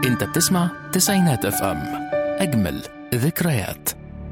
انت بتسمع تسعينات اف ام اجمل ذكريات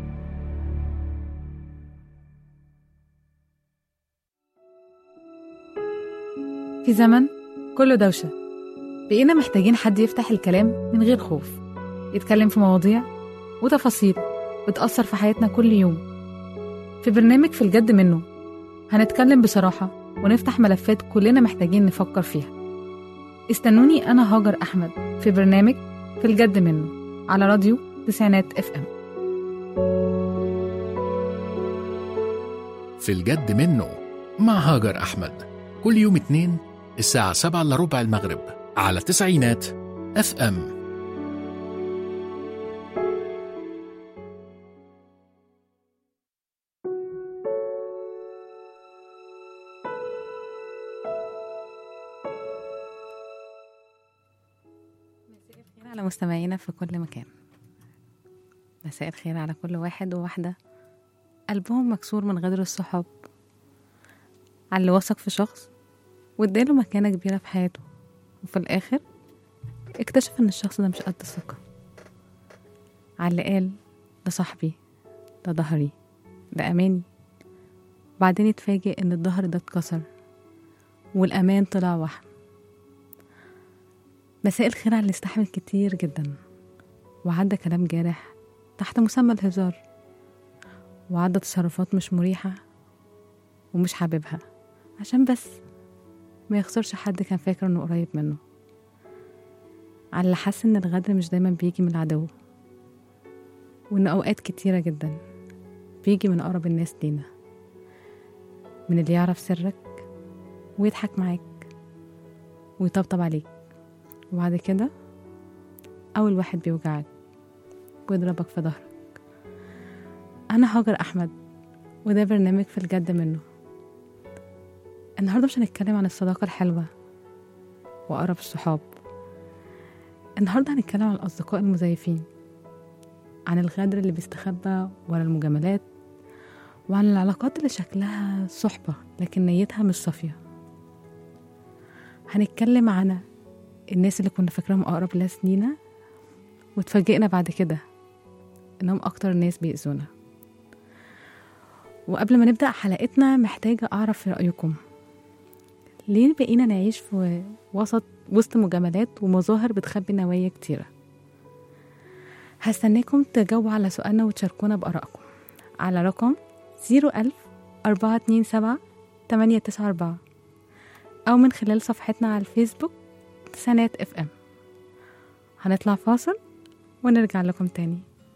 في زمن كله دوشة بقينا محتاجين حد يفتح الكلام من غير خوف يتكلم في مواضيع وتفاصيل بتأثر في حياتنا كل يوم في برنامج في الجد منه هنتكلم بصراحة ونفتح ملفات كلنا محتاجين نفكر فيها استنوني أنا هاجر أحمد في برنامج في الجد منه على راديو تسعينات اف ام في الجد منه مع هاجر أحمد كل يوم اتنين الساعة سبعة إلا ربع المغرب على تسعينات اف ام مساء الخير على مستمعينا في كل مكان مساء الخير على كل واحد وواحدة قلبهم مكسور من غدر الصحاب على اللي وثق في شخص واداله مكانة كبيرة في حياته وفي الآخر اكتشف إن الشخص ده مش قد الثقة على اللي قال ده صاحبي ده ظهري ده أماني بعدين يتفاجئ إن الظهر ده اتكسر والأمان طلع وهم مساء الخير على اللي استحمل كتير جدا وعدى كلام جارح تحت مسمى الهزار وعدى تصرفات مش مريحة ومش حاببها عشان بس ما يخسرش حد كان فاكر انه قريب منه على اللي حس ان الغدر مش دايما بيجي من العدو وان اوقات كتيرة جدا بيجي من اقرب الناس لينا من اللي يعرف سرك ويضحك معاك ويطبطب عليك وبعد كده أول واحد بيوجعك ويضربك في ظهرك أنا هاجر أحمد وده برنامج في الجد منه النهاردة مش هنتكلم عن الصداقة الحلوة وأقرب الصحاب النهاردة هنتكلم عن الأصدقاء المزيفين عن الغدر اللي بيستخبى ورا المجاملات وعن العلاقات اللي شكلها صحبة لكن نيتها مش صافية هنتكلم عن الناس اللي كنا فاكراهم أقرب ناس لينا واتفاجئنا بعد كده إنهم أكتر ناس بيأذونا وقبل ما نبدأ حلقتنا محتاجة أعرف رأيكم ليه بقينا نعيش في وسط وسط مجاملات ومظاهر بتخبي نوايا كتيرة هستناكم تجاوبوا على سؤالنا وتشاركونا بآرائكم على رقم 01000 427 894 أو من خلال صفحتنا على الفيسبوك تسعينات اف ام هنطلع فاصل ونرجع لكم تاني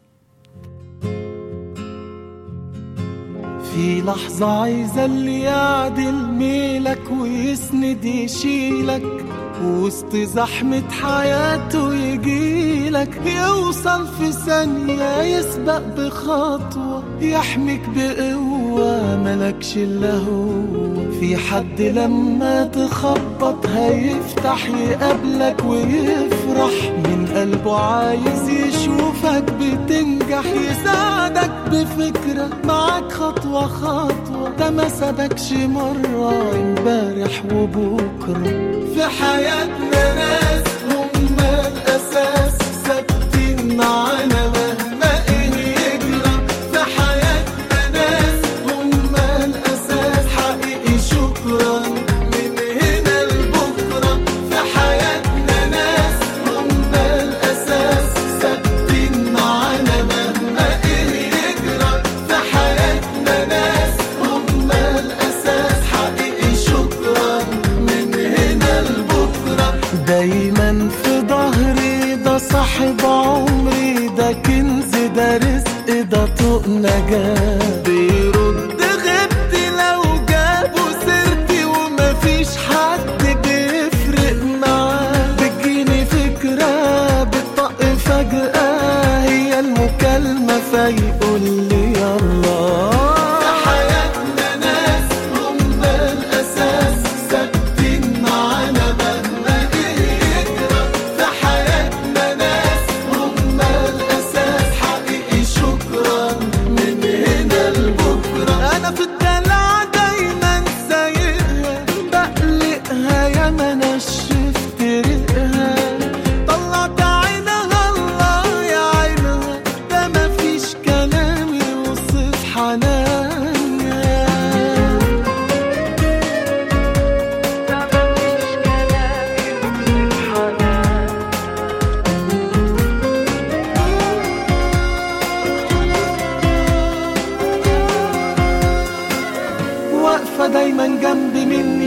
في لحظة عايزة اللي يعدل ميلك ويسند يشيلك وسط زحمة حياته يجيلك يوصل في ثانية يسبق بخطوة يحميك بقوة ملكش إلا هو في حد لما تخبط هيفتح يقابلك ويفرح من قلبه عايز يشوفك بتنجح يساعدك بفكرة معاك خطوة خطوة ده ما سابكش مرة امبارح وبكرة في حياتنا ناس هم الأساس ثابتين معانا مهما إيه يجرى في حياتنا ناس هم الأساس حقيقي شكرا من هنا لبكرة في حياتنا ناس هم الأساس ثابتين معانا مهما إيه يجرى في حياتنا ناس هم الأساس حقيقي شكرا من هنا لبكرة دايما في ظهري ده صاحب عمري ده كنز ده رزق ده طوق نجاة بيرد غبتي لو جابوا سيرتي ومفيش حد بيفرق معاه بتجيني فكرة بتطق فجأة هي المكالمة فيقول لي يلا في حياتنا ناس هم الأساس ثابتين معانا مهما إيه يجرى في حياتنا ناس هم الأساس حقيقي شكرا من هنا لبكرة أنا في الدلع دايما سايقها بقلقها يا ما نشفت ريقها طلعت عيني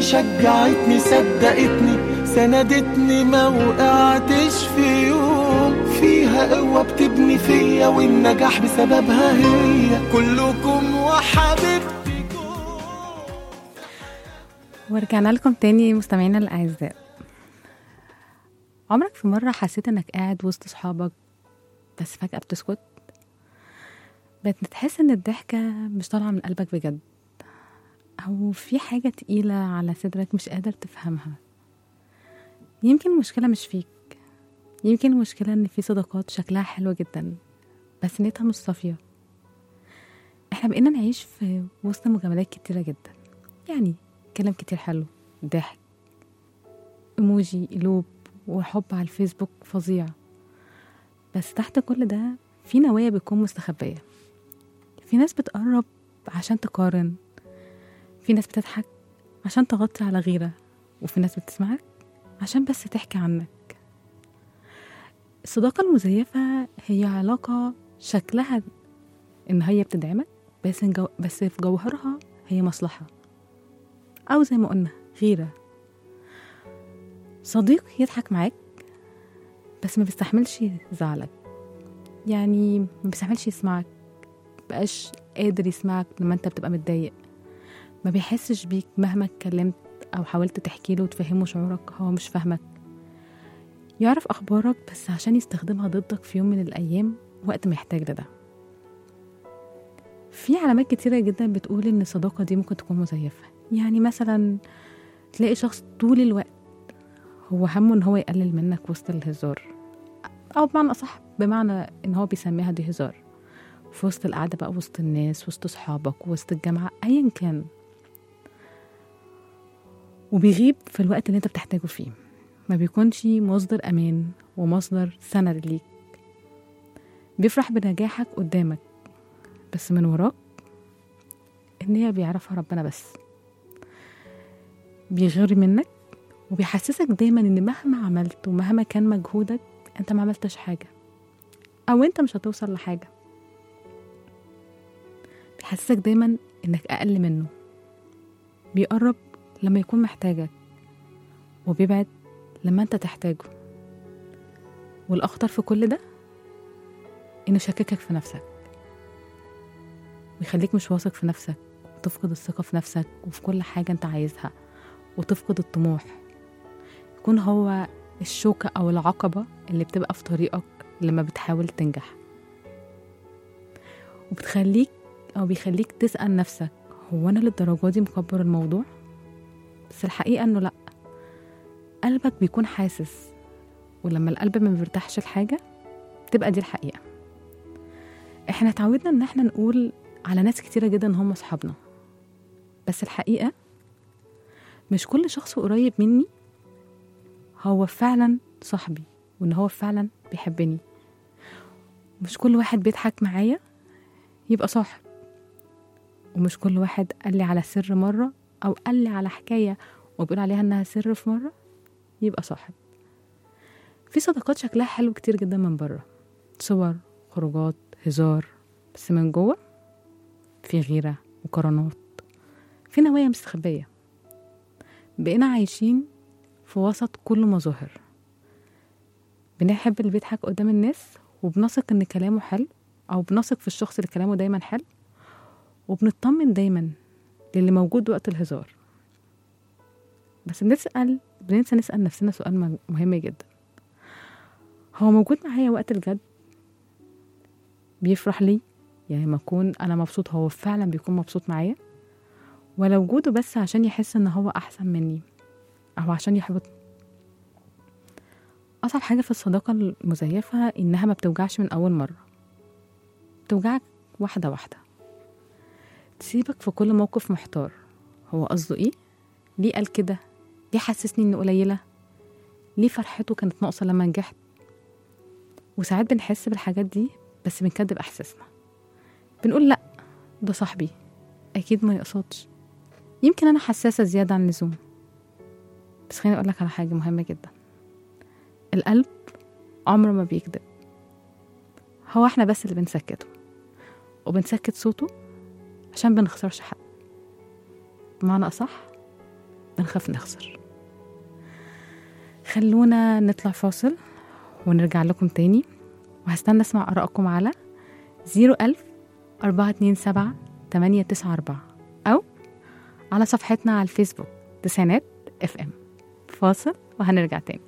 شجعتني صدقتني سندتني ما وقعتش في يوم فيها قوة بتبني فيا والنجاح بسببها هي كلكم وحبيبتكم ورجعنا لكم تاني مستمعينا الأعزاء عمرك في مرة حسيت إنك قاعد وسط صحابك بس فجأة بتسكت بتحس إن الضحكة مش طالعة من قلبك بجد أو في حاجة تقيلة على صدرك مش قادر تفهمها يمكن المشكلة مش فيك يمكن المشكلة إن في صداقات شكلها حلو جدا بس نيتها مش صافية احنا بقينا نعيش في وسط مجاملات كتيرة جدا يعني كلام كتير حلو ضحك ايموجي قلوب وحب على الفيسبوك فظيع بس تحت كل ده في نوايا بتكون مستخبية في ناس بتقرب عشان تقارن في ناس بتضحك عشان تغطي على غيرة وفي ناس بتسمعك عشان بس تحكي عنك الصداقة المزيفة هي علاقة شكلها إن هي بتدعمك بس, جو بس في جوهرها هي مصلحة أو زي ما قلنا غيرة صديق يضحك معاك بس ما بيستحملش زعلك يعني ما بيستحملش يسمعك مبقاش قادر يسمعك لما انت بتبقى متضايق ما بيحسش بيك مهما اتكلمت او حاولت تحكي له وتفهمه شعورك هو مش فاهمك يعرف اخبارك بس عشان يستخدمها ضدك في يوم من الايام وقت ما يحتاج لده في علامات كتيرة جدا بتقول ان الصداقة دي ممكن تكون مزيفة يعني مثلا تلاقي شخص طول الوقت هو همه ان هو يقلل منك وسط الهزار او بمعنى اصح بمعنى ان هو بيسميها دي هزار في وسط القعدة بقى وسط الناس وسط صحابك وسط الجامعة ايا كان وبيغيب في الوقت اللي انت بتحتاجه فيه ما بيكونش مصدر امان ومصدر سند ليك بيفرح بنجاحك قدامك بس من وراك ان هي بيعرفها ربنا بس بيغير منك وبيحسسك دايما ان مهما عملت ومهما كان مجهودك انت ما عملتش حاجة او انت مش هتوصل لحاجة بيحسسك دايما انك اقل منه بيقرب لما يكون محتاجك وبيبعد لما انت تحتاجه والاخطر في كل ده انه يشككك في نفسك ويخليك مش واثق في نفسك وتفقد الثقة في نفسك وفي كل حاجة انت عايزها وتفقد الطموح يكون هو الشوكة أو العقبة اللي بتبقى في طريقك لما بتحاول تنجح وبتخليك أو بيخليك تسأل نفسك هو أنا للدرجة دي مكبر الموضوع بس الحقيقة إنه لأ قلبك بيكون حاسس ولما القلب ما بيرتاحش لحاجة تبقى دي الحقيقة احنا اتعودنا ان احنا نقول على ناس كتيرة جدا هم اصحابنا بس الحقيقة مش كل شخص قريب مني هو فعلا صاحبي وان هو فعلا بيحبني مش كل واحد بيضحك معايا يبقى صاحب ومش كل واحد قال لي على سر مرة أو قال لي على حكاية وبيقول عليها إنها سر في مرة يبقى صاحب في صداقات شكلها حلو كتير جدا من بره صور خروجات هزار بس من جوه في غيرة وقرانات في نوايا مستخبية بقينا عايشين في وسط كل مظاهر بنحب اللي بيضحك قدام الناس وبنثق ان كلامه حلو او بنثق في الشخص اللي كلامه دايما حلو وبنطمن دايما للي موجود وقت الهزار بس بنسأل بننسى نسأل نفسنا سؤال مهم جدا هو موجود معايا وقت الجد بيفرح لي يعني ما اكون انا مبسوط هو فعلا بيكون مبسوط معايا ولا وجوده بس عشان يحس ان هو احسن مني او عشان يحبطني اصعب حاجه في الصداقه المزيفه انها ما بتوجعش من اول مره بتوجعك واحده واحده تسيبك في كل موقف محتار هو قصده ايه ليه قال كده ليه حسسني اني قليله ليه فرحته كانت ناقصه لما نجحت وساعات بنحس بالحاجات دي بس بنكدب احساسنا بنقول لا ده صاحبي اكيد ما يقصدش يمكن انا حساسه زياده عن اللزوم بس خليني اقول لك على حاجه مهمه جدا القلب عمره ما بيكذب هو احنا بس اللي بنسكته وبنسكت صوته عشان بنخسرش حد بمعنى اصح بنخاف نخسر خلونا نطلع فاصل ونرجع لكم تاني وهستنى اسمع آرائكم على 01000 427 894 أو على صفحتنا على الفيسبوك تسعينات اف ام فاصل وهنرجع تاني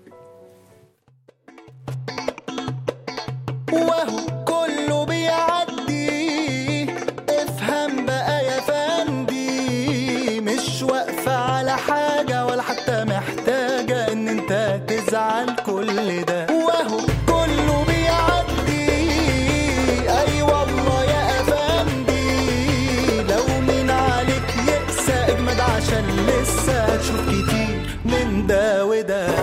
وهو كله بيعدي افهم بقى يا فندي مش واقفة على حاجة ولا حتى محتاجة ان انت تزعل كل ده وهو كله بيعدي اي والله يا افندي لو مين عليك يقسى اجمد عشان لسه هتشوف كتير من ده وده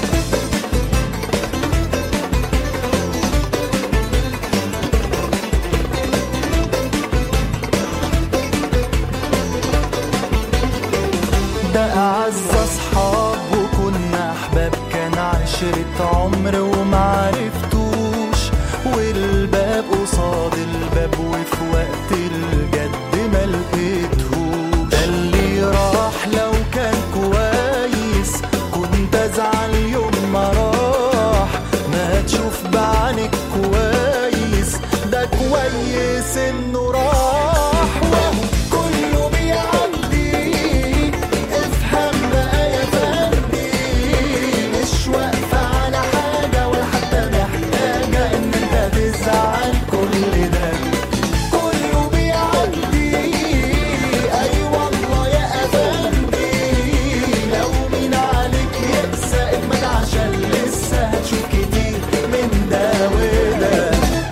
ده أعز أصحاب وكنا أحباب كان عشرة عمر ومعرفتوش والباب قصاد الباب وفي وقت الجد ما لقيتهوش ده اللي راح لو كان كويس كنت أزعل يوم ما راح ما تشوف بعينك كويس ده كويس إنه راح وهو كله بيعدي افهم بقى يا فندي مش واقفة على حاجة ولا حتى محتاجة إن أنت تزعل كل ده كله بيعدي أي والله يا أفندي لو مين عليك يقسى اجمد عشان لسه هتشوف كتير من ده وده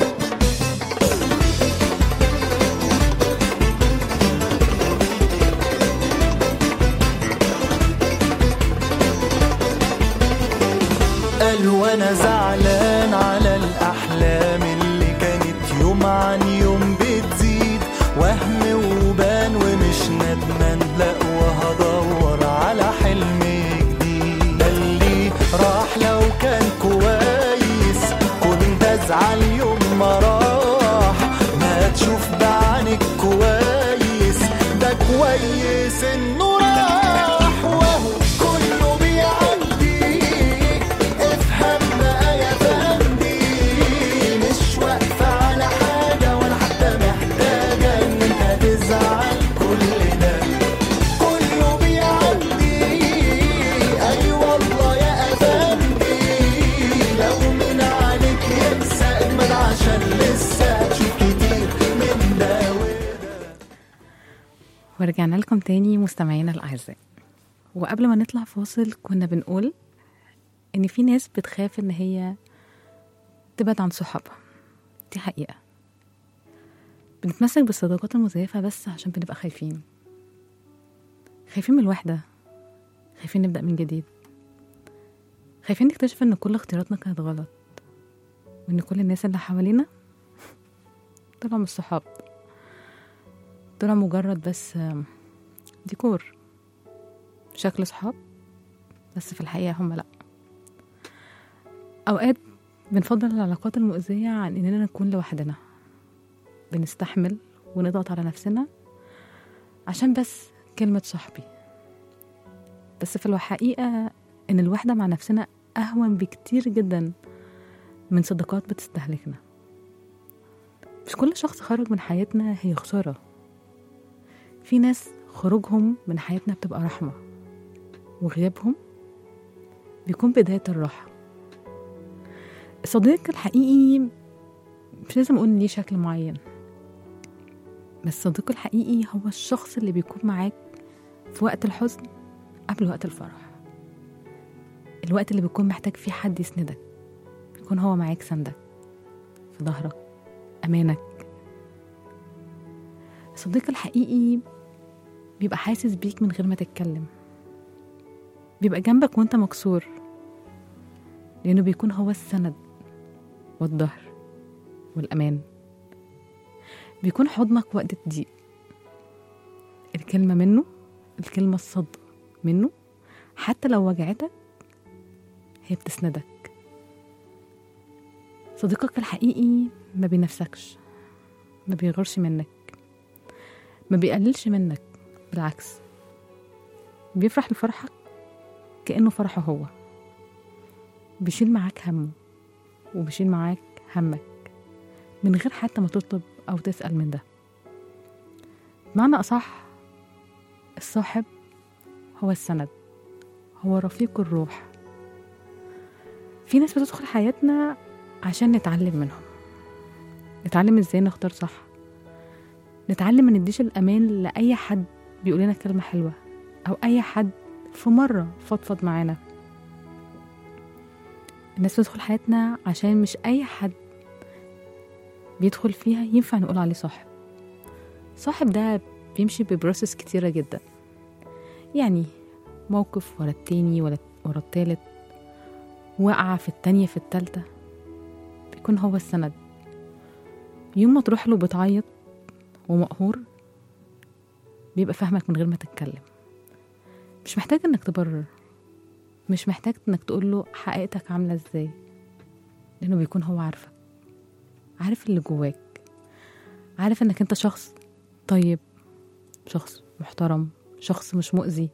قال وانا زعلان على الاحلام اللي كانت يوم عن يوم بتزيد وهم وبان ومش ندمان لا وهدور على حلم جديد ده اللي راح لو كان كويس كنت ازعل يوم ما راح ما تشوف بعينك كويس ده كويس انه راح وهو كله بيعدي افهم بقى يا فندي مش واقفة على حاجة ولا حتى محتاجة ان انت تزعل كل ده كله بيعدي اي والله يا افندي لو من عليك يقسى اجمد عشان لسه هتشوف كتير من ده وده ورجعنا لكم تاني مستمعينا الأعزاء وقبل ما نطلع فاصل كنا بنقول إن في ناس بتخاف إن هي تبعد عن صحابها دي حقيقة بنتمسك بالصداقات المزيفة بس عشان بنبقى خايفين خايفين من الوحدة خايفين نبدأ من جديد خايفين نكتشف إن كل اختياراتنا كانت غلط وإن كل الناس اللي حوالينا طلعوا مش صحاب طلعوا مجرد بس آم، ديكور شكل صحاب بس في الحقيقة هم لأ أوقات بنفضل العلاقات المؤذية عن إننا نكون لوحدنا بنستحمل ونضغط على نفسنا عشان بس كلمة صاحبي بس في الحقيقة إن الوحدة مع نفسنا أهون بكتير جدا من صداقات بتستهلكنا مش كل شخص خرج من حياتنا هي خسارة في ناس خروجهم من حياتنا بتبقى رحمة وغيابهم بيكون بداية الراحة الصديق الحقيقي مش لازم أقول ليه شكل معين بس الصديق الحقيقي هو الشخص اللي بيكون معاك في وقت الحزن قبل وقت الفرح الوقت اللي بيكون محتاج فيه حد يسندك يكون هو معاك سندك في ظهرك أمانك الصديق الحقيقي بيبقى حاسس بيك من غير ما تتكلم بيبقى جنبك وانت مكسور لأنه بيكون هو السند والظهر والأمان بيكون حضنك وقت الضيق الكلمة منه الكلمة الصدق منه حتى لو وجعتك هي بتسندك صديقك الحقيقي ما بينافسكش ما بيغيرش منك ما بيقللش منك بالعكس بيفرح لفرحك كأنه فرحه هو بيشيل معاك همه وبيشيل معاك همك من غير حتى ما تطلب أو تسأل من ده معنى أصح الصاحب هو السند هو رفيق الروح في ناس بتدخل حياتنا عشان نتعلم منهم نتعلم ازاي نختار صح نتعلم ما نديش الأمان لأي حد بيقول لنا كلمة حلوة أو أي حد في مرة فضفض معانا الناس بتدخل حياتنا عشان مش أي حد بيدخل فيها ينفع نقول عليه صاحب صاحب ده بيمشي ببروسس كتيرة جدا يعني موقف ورا التاني ورا ورا التالت وقعة في التانية في التالتة بيكون هو السند يوم ما تروح له بتعيط ومقهور بيبقى فاهمك من غير ما تتكلم مش محتاج انك تبرر مش محتاج انك تقول له حقيقتك عاملة ازاي لانه بيكون هو عارفك عارف اللي جواك عارف انك انت شخص طيب شخص محترم شخص مش مؤذي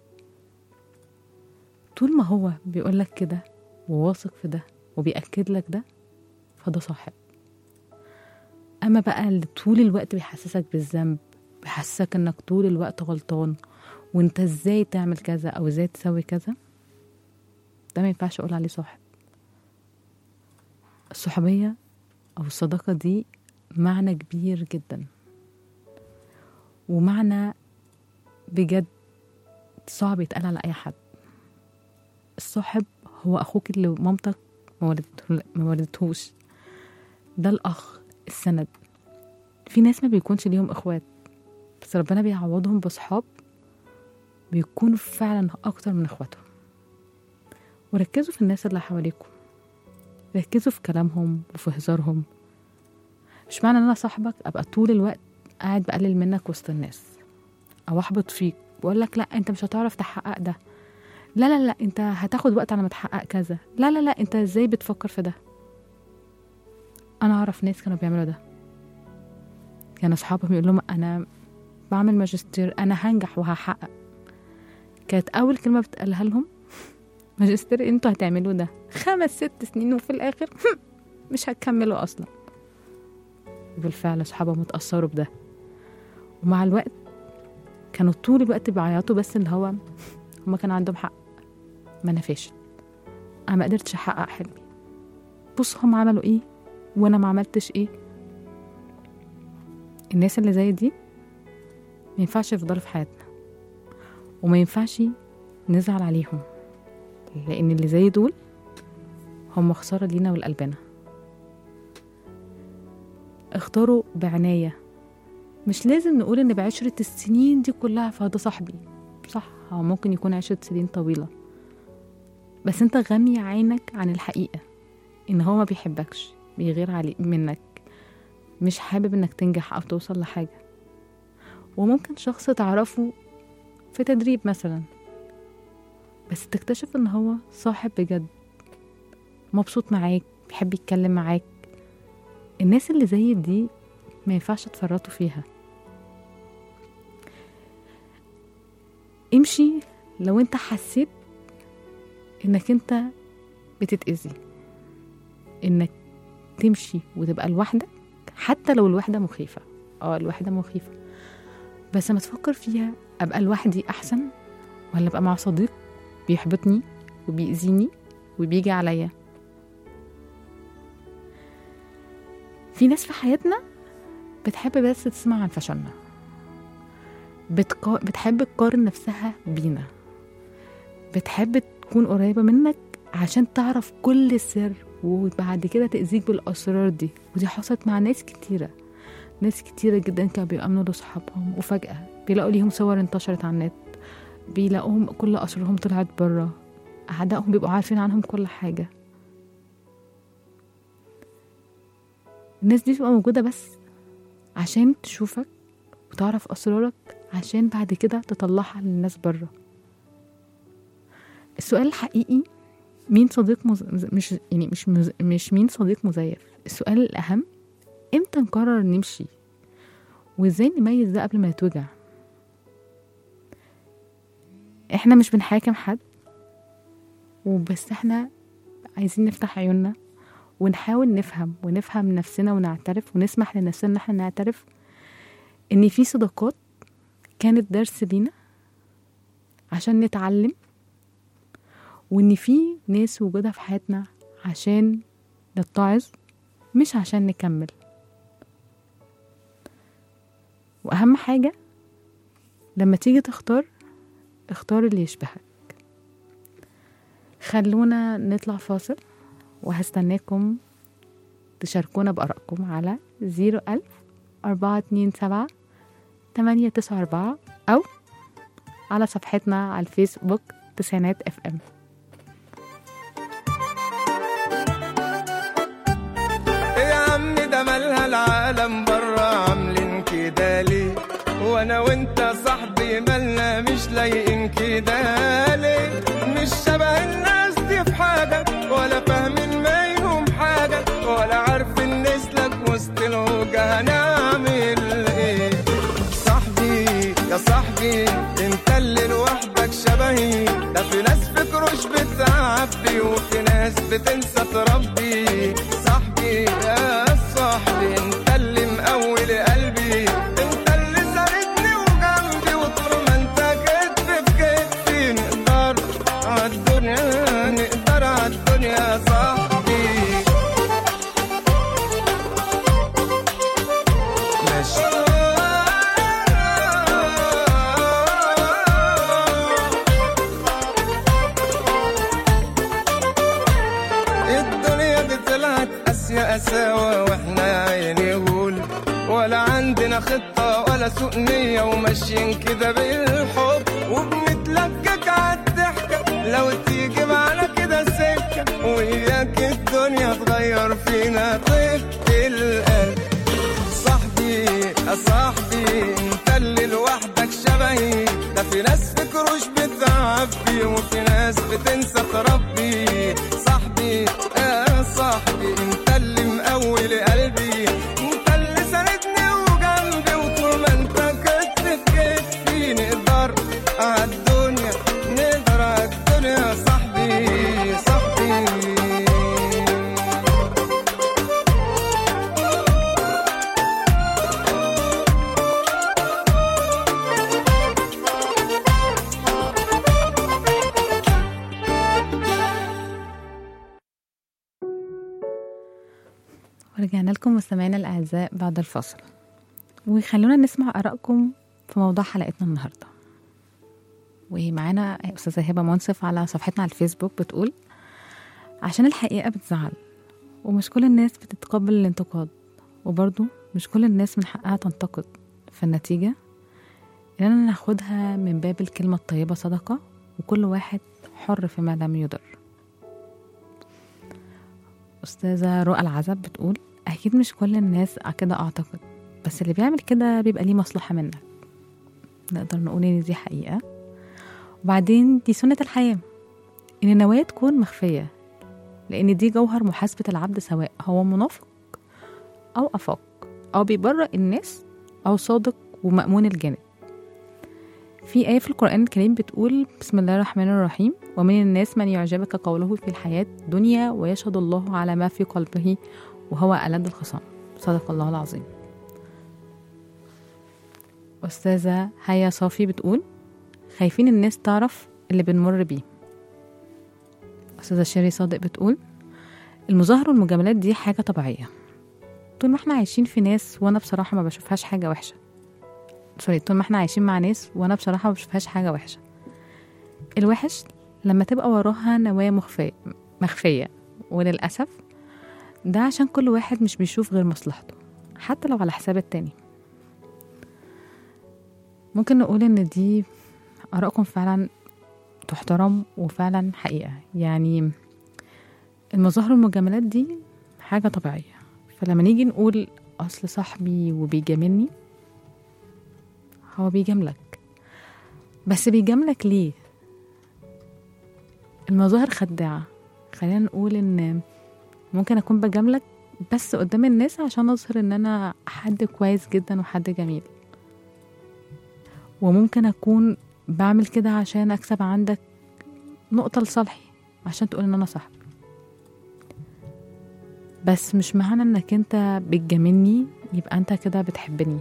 طول ما هو بيقولك كده وواثق في ده وبيأكد لك ده فده صاحب أما بقى اللي طول الوقت بيحسسك بالذنب بيحسسك إنك طول الوقت غلطان وإنت إزاي تعمل كذا أو إزاي تسوي كذا ده ما ينفعش أقول عليه صاحب الصحوبية أو الصداقة دي معنى كبير جدا ومعنى بجد صعب يتقال على أي حد الصاحب هو أخوك اللي مامتك ما ولدته- ما ولدتهوش ده الأخ السند في ناس ما بيكونش ليهم إخوات بس ربنا بيعوضهم بصحاب بيكونوا فعلا أكتر من إخواتهم وركزوا في الناس اللي حواليكم ركزوا في كلامهم وفي هزارهم مش معنى ان انا صاحبك ابقى طول الوقت قاعد بقلل منك وسط الناس او احبط فيك واقول لك لا انت مش هتعرف تحقق ده لا لا لا انت هتاخد وقت على ما تحقق كذا لا لا لا انت ازاي بتفكر في ده انا اعرف ناس كانوا بيعملوا ده كانوا اصحابهم يقول لهم انا بعمل ماجستير انا هنجح وهحقق كانت اول كلمه بتقالها لهم ماجستير انتوا هتعملوا ده خمس ست سنين وفي الاخر مش هتكملوا اصلا وبالفعل اصحابهم اتاثروا بده ومع الوقت كانوا طول الوقت بيعيطوا بس اللي هو هما كان عندهم حق ما انا فاشل انا ما قدرتش احقق حلمي بص هم عملوا ايه وانا ما عملتش ايه الناس اللي زي دي ما ينفعش يفضلوا في حياتنا وما ينفعش نزعل عليهم لان اللي زي دول هم خسارة لينا ولقلبنا اختاروا بعناية مش لازم نقول ان بعشرة السنين دي كلها فده صاحبي صح هو ممكن يكون عشرة سنين طويلة بس انت غمي عينك عن الحقيقة ان هو ما بيحبكش بيغير علي منك مش حابب انك تنجح او توصل لحاجة وممكن شخص تعرفه في تدريب مثلا بس تكتشف ان هو صاحب بجد مبسوط معاك بيحب يتكلم معاك الناس اللي زي دي ما ينفعش تفرطوا فيها امشي لو انت حسيت انك انت بتتأذي انك تمشي وتبقى لوحدك حتى لو الوحدة مخيفة اه الوحدة مخيفة بس ما تفكر فيها ابقى لوحدي احسن ولا ابقى مع صديق بيحبطني وبيأذيني وبيجي عليا في ناس في حياتنا بتحب بس تسمع عن فشلنا بتقا... بتحب تقارن نفسها بينا بتحب تكون قريبة منك عشان تعرف كل السر وبعد كده تأذيك بالأسرار دي ودي حصلت مع ناس كتيرة ناس كتيرة جدا كانوا بيأمنوا لأصحابهم وفجأة بيلاقوا ليهم صور انتشرت على النت بيلاقوهم كل أسرارهم طلعت بره أعدائهم بيبقوا عارفين عنهم كل حاجة الناس دي تبقى موجودة بس عشان تشوفك وتعرف أسرارك عشان بعد كده تطلعها للناس بره السؤال الحقيقي مين صديق مز... مش يعني مش مز... مش مين صديق مزيف السؤال الأهم امتى نقرر نمشي وازاي نميز ده قبل ما نتوجع احنا مش بنحاكم حد وبس احنا عايزين نفتح عيوننا ونحاول نفهم ونفهم نفسنا ونعترف ونسمح لنفسنا ان احنا نعترف ان في صداقات كانت درس لينا عشان نتعلم وان في ناس وجودها في حياتنا عشان نتعظ مش عشان نكمل واهم حاجه لما تيجي تختار اختار اللي يشبهك خلونا نطلع فاصل وهستناكم تشاركونا بآرائكم على زيرو ألف أربعة اتنين سبعة تمانية تسعة أربعة أو على صفحتنا على الفيسبوك تسعينات اف ام يا عم ده مالها العالم برا عاملين كده ليه وانا وانت صاحبي مالنا مش لايقين كده ليه مش شبه الناس دي في حاجة ولا فاهمين منهم حاجة ولا عارفين نسلك وسط الهوجة هنعمل ايه صاحبي يا صاحبي انت اللي لوحدك شبهي ده في ناس فكروش بتعبي وفي ناس بتنسى تربي صاحبي يا صاحبي انت اللي مقول قلبي انت اللي ساندني وجنبي وطول ما انت كتف في كتفي نقدر عالدنيا نقدر عالدنيا يا صاحبي ماشي الدنيا دي طلعت قاسية قساوة واحنا عيني غول ولا عندنا خطة ولا سوء نية وماشيين كده بالحب وبنتلكك عالضحكة لو تيجي معانا كده سكة وإياك الدنيا تغير فينا طفت القلب صاحبي يا صاحبي انت اللي لوحدك شبهي ده في ناس فكروش بتعبي وفي ناس بتنسى تربي صاحبي يا صاحبي انت اللي مقول قلبي انت اللي ساندني وجنبي وطول ما انت كتف في كتفي نقدر عالدنيا نقدر عالدنيا يا صاحبي صاحبي ورجعنا لكم مستمعينا الأعزاء بعد الفاصل وخلونا نسمع آرائكم في موضوع حلقتنا النهاردة ومعانا أستاذة هبة منصف على صفحتنا على الفيسبوك بتقول عشان الحقيقة بتزعل ومش كل الناس بتتقبل الانتقاد وبرضه مش كل الناس من حقها تنتقد فالنتيجة إننا ناخدها من باب الكلمة الطيبة صدقة وكل واحد حر فيما لم يضر أستاذة رؤى العزب بتقول أكيد مش كل الناس كده أعتقد بس اللي بيعمل كده بيبقى ليه مصلحة منك نقدر نقول إن دي حقيقة وبعدين دي سنة الحياة إن النوايا تكون مخفية لأن دي جوهر محاسبة العبد سواء هو منافق أو أفاق أو بيبرأ الناس أو صادق ومأمون الجانب في آية في القرآن الكريم بتقول بسم الله الرحمن الرحيم ومن الناس من يعجبك قوله في الحياة الدنيا ويشهد الله على ما في قلبه وهو ألد الخصام صدق الله العظيم أستاذة هيا صافي بتقول خايفين الناس تعرف اللي بنمر بيه أستاذة شيري صادق بتقول المظاهر والمجاملات دي حاجة طبيعية طول ما احنا عايشين في ناس وأنا بصراحة ما بشوفهاش حاجة وحشة سوري طول ما احنا عايشين مع ناس وأنا بصراحة ما بشوفهاش حاجة وحشة الوحش لما تبقى وراها نوايا مخفية مخفية وللأسف ده عشان كل واحد مش بيشوف غير مصلحته حتى لو على حساب التاني ممكن نقول إن دي آرائكم فعلا تحترم وفعلا حقيقة يعني المظاهر والمجاملات دي حاجة طبيعية فلما نيجي نقول أصل صاحبي وبيجاملني هو بيجاملك بس بيجاملك ليه المظاهر خداعة خلينا نقول ان ممكن اكون بجاملك بس قدام الناس عشان اظهر ان انا حد كويس جدا وحد جميل وممكن اكون بعمل كده عشان اكسب عندك نقطة لصالحي عشان تقول ان انا صاحب بس مش معنى انك انت بتجاملني يبقى انت كده بتحبني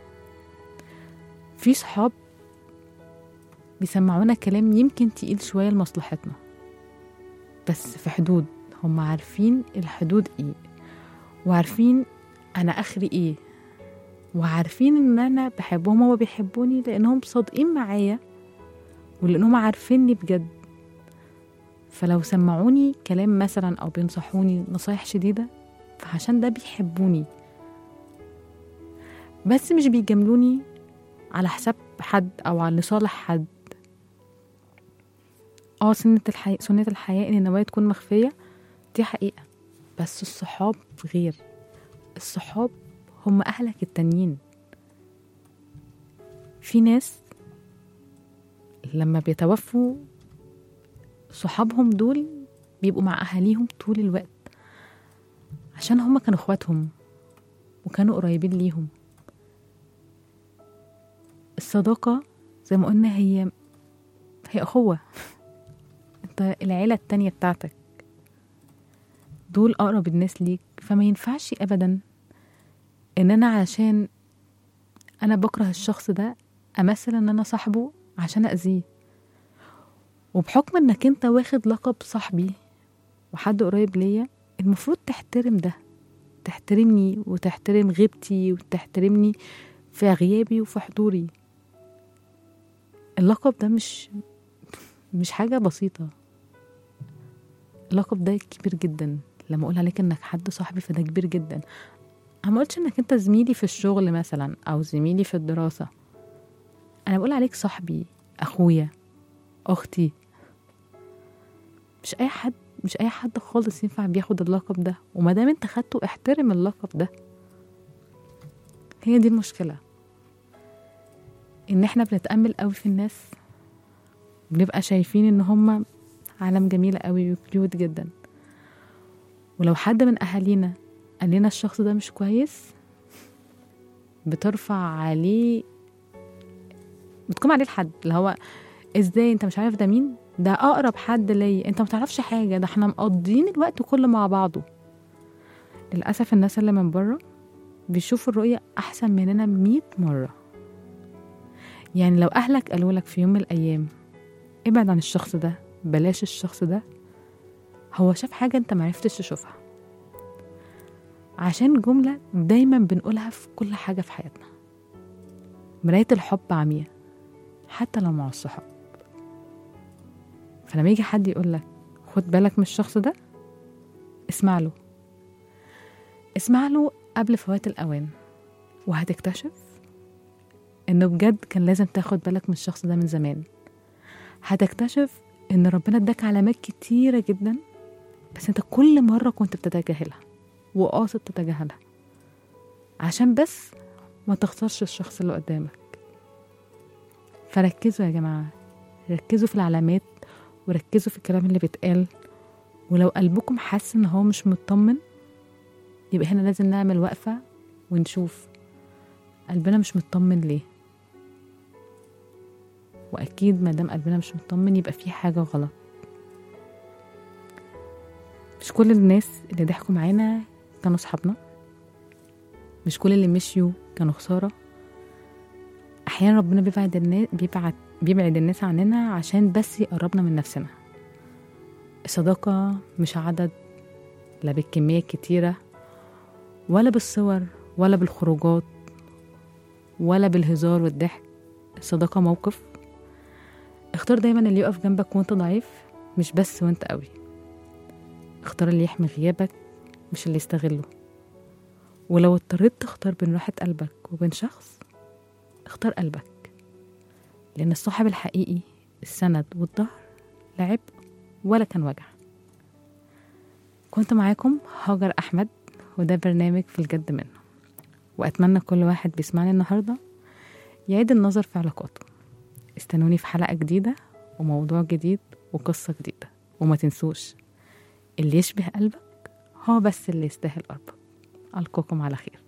في صحاب بيسمعونا كلام يمكن تقيل شوية لمصلحتنا بس في حدود هم عارفين الحدود ايه وعارفين انا اخري ايه وعارفين ان انا بحبهم هما بيحبوني لانهم صادقين معايا ولانهم عارفيني بجد فلو سمعوني كلام مثلا او بينصحوني نصايح شديده فعشان ده بيحبوني بس مش بيجاملوني على حساب حد او على لصالح حد اه سنة الحياة سنة الحياة ان النوايا تكون مخفية دي حقيقة بس الصحاب غير الصحاب هم أهلك التانيين في ناس لما بيتوفوا صحابهم دول بيبقوا مع أهاليهم طول الوقت عشان هما كانوا اخواتهم وكانوا قريبين ليهم الصداقة زي ما قلنا هي هي أخوة انت العيلة التانية بتاعتك دول أقرب الناس ليك فما ينفعش أبدا إن أنا عشان أنا بكره الشخص ده أمثل إن أنا صاحبه عشان أذيه وبحكم إنك أنت واخد لقب صاحبي وحد قريب ليا المفروض تحترم ده تحترمني وتحترم غيبتي وتحترمني في غيابي وفي حضوري اللقب ده مش مش حاجة بسيطة اللقب ده كبير جدا لما اقول عليك انك حد صاحبي فده كبير جدا انا ما قلتش انك انت زميلي في الشغل مثلا او زميلي في الدراسة انا بقول عليك صاحبي اخويا اختي مش اي حد مش اي حد خالص ينفع بياخد اللقب ده وما دام انت خدته احترم اللقب ده هي دي المشكلة ان احنا بنتأمل قوي في الناس بنبقى شايفين ان هما عالم جميلة قوي وكيوت جدا ولو حد من اهالينا قال لنا الشخص ده مش كويس بترفع عليه بتقوم عليه الحد اللي هو ازاي انت مش عارف ده مين ده اقرب حد ليا انت ما تعرفش حاجه ده احنا مقضيين الوقت كله مع بعضه للاسف الناس اللي من بره بيشوفوا الرؤيه احسن مننا مئة مره يعني لو اهلك قالوا لك في يوم من الايام ابعد عن الشخص ده بلاش الشخص ده هو شاف حاجه انت معرفتش تشوفها عشان جمله دايما بنقولها في كل حاجه في حياتنا مرايه الحب عمياء حتى لو مع الصحاب فلما يجي حد يقول لك خد بالك من الشخص ده اسمع له اسمع له قبل فوات الأوان وهتكتشف إنه بجد كان لازم تاخد بالك من الشخص ده من زمان هتكتشف إن ربنا اداك علامات كتيرة جدا بس انت كل مرة كنت بتتجاهلها وقاصد تتجاهلها عشان بس ما تخسرش الشخص اللي قدامك فركزوا يا جماعة ركزوا في العلامات وركزوا في الكلام اللي بيتقال ولو قلبكم حاسس ان هو مش مطمن يبقى هنا لازم نعمل وقفة ونشوف قلبنا مش مطمن ليه واكيد ما دام قلبنا مش مطمن يبقى في حاجة غلط مش كل الناس اللي ضحكوا معانا كانوا صحابنا مش كل اللي مشيوا كانوا خسارة أحيانا ربنا بيبعد الناس بيبعد بيبعد الناس عننا عشان بس يقربنا من نفسنا الصداقة مش عدد لا بالكمية الكتيرة ولا بالصور ولا بالخروجات ولا بالهزار والضحك الصداقة موقف اختار دايما اللي يقف جنبك وانت ضعيف مش بس وانت قوي اختار اللي يحمي غيابك مش اللي يستغله ولو اضطريت تختار بين راحة قلبك وبين شخص اختار قلبك لأن الصاحب الحقيقي السند والظهر لا عبء ولا كان وجع كنت معاكم هاجر أحمد وده برنامج في الجد منه وأتمنى كل واحد بيسمعني النهاردة يعيد النظر في علاقاته استنوني في حلقة جديدة وموضوع جديد وقصة جديدة وما تنسوش اللي يشبه قلبك هو بس اللي يستاهل قربك ألقاكم على خير